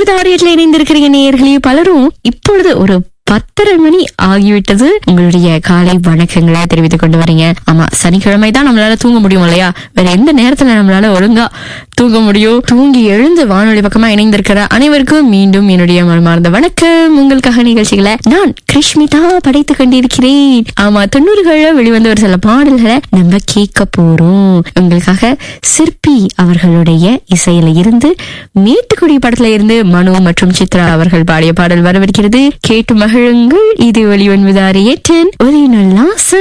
ஒலிவன் ஆரியத்தில் இணைந்திருக்கிறீங்க நேயர்களே பலரும் இப்பொழுது ஒரு பத்தரை மணி ஆகிவிட்டது உங்களுடைய காலை வணக்கங்களை தெரிவித்துக் கொண்டு வரீங்க ஆமா சனிக்கிழமை தான் நம்மளால தூங்க முடியும் இல்லையா வேற எந்த நேரத்துல நம்மளால ஒழுங்கா தூங்க முடியும் தூங்கி எழுந்து வானொலி பக்கமா இணைந்திருக்கிற அனைவருக்கும் மீண்டும் என்னுடைய மனமார்ந்த வணக்கம் உங்களுக்காக நிகழ்ச்சிகளை நான் கிருஷ்மிதா படைத்துக் கொண்டிருக்கிறேன் ஆமா தொண்ணூறுகள்ல வெளிவந்த ஒரு சில பாடல்களை நம்ம கேட்க போறோம் உங்களுக்காக சிற்பி அவர்களுடைய இசையில இருந்து மேட்டுக்குடி படத்துல இருந்து மனு மற்றும் சித்ரா அவர்கள் பாடிய பாடல் வரவிருக்கிறது கேட்டு மகிழுங்கள் இது ஒளிவன் விதாரி எட்டன் ஒரு நல்லா